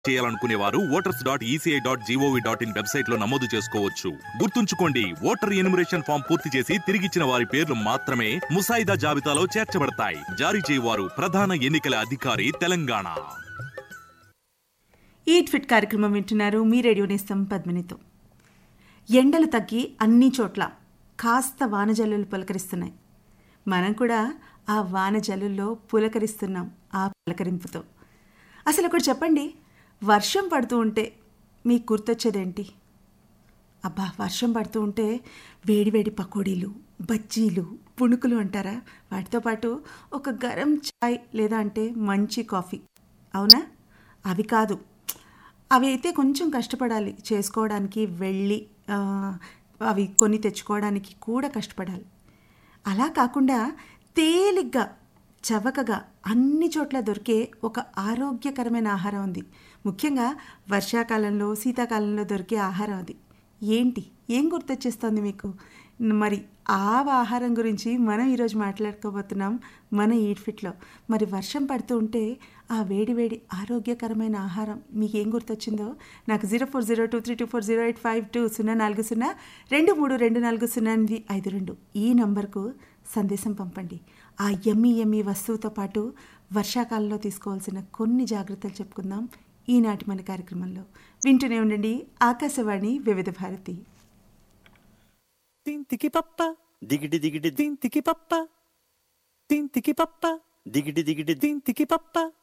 చేయాలనుకునే వారు voters dot ECI dot GOV dot in website లో నమోదు చేసుకోవచ్చు గుర్తుంచుకోండి ఓటర్ ఎన్యుమరేషన్ ఫామ్ పూర్తి చేసి తిరిగిచ్చిన వారి పేర్లు మాత్రమే ముసాయిదా జాబితాలో చేర్చబడతాయి జారీ చేయవారు ప్రధాన ఎన్నికల అధికారి తెలంగాణ ఈట్ ఫిట్ కార్యక్రమం వింటున్నారు మీ రేడియో నేస్తం పద్మినితో ఎండలు తగ్గి అన్ని చోట్ల కాస్త వానజల్లులు పులకరిస్తున్నాయి మనం కూడా ఆ వానజల్లుల్లో పులకరిస్తున్నాం ఆ పులకరింపుతో అసలు ఒకటి చెప్పండి వర్షం పడుతూ ఉంటే మీకు గుర్తొచ్చేదేంటి అబ్బా వర్షం పడుతూ ఉంటే వేడివేడి పకోడీలు బజ్జీలు పుణుకులు అంటారా వాటితో పాటు ఒక గరం చాయ్ లేదా అంటే మంచి కాఫీ అవునా అవి కాదు అవి అయితే కొంచెం కష్టపడాలి చేసుకోవడానికి వెళ్ళి ఆ, అవి కొని తెచ్చుకోవడానికి కూడా కష్టపడాలి అలా కాకుండా తేలిగ్గా చవకగా అన్ని చోట్ల దొరికే ఒక ఆరోగ్యకరమైన ఆహారం ఉంది ముఖ్యంగా వర్షాకాలంలో శీతాకాలంలో దొరికే ఆహారం అది ఏంటి ఏం గుర్తొచ్చేస్తుంది మీకు మరి ఆ ఆహారం గురించి మనం ఈరోజు మాట్లాడుకోబోతున్నాం మన ఈట్ ఫిట్లో మరి వర్షం పడుతూ ఉంటే ఆ వేడి వేడి ఆరోగ్యకరమైన ఆహారం మీకు ఏం గుర్తొచ్చిందో నాకు zero four zero two three two four zero eight five two సున్నా నాలుగు సున్నా రెండు మూడు రెండు నాలుగు సున్నా ఎనిమిది ఐదు రెండు ఈ నంబర్కు సందేశం పంపండి ఆ ఎమ్మి ఎమ్మి వస్తువుతో పాటు వర్షాకాలంలో తీసుకోవాల్సిన కొన్ని జాగ్రత్తలు చెప్పుకుందాం ఈనాటి మన కార్యక్రమంలో వింటూనే ఉండండి ఆకాశవాణి వివిధ భారతి తింతికి పప్ప దిగిడి దిగిడి తింతికి పప్ప తింతికి పప్ప దిగిడి దిగిడి తింతికి పప్ప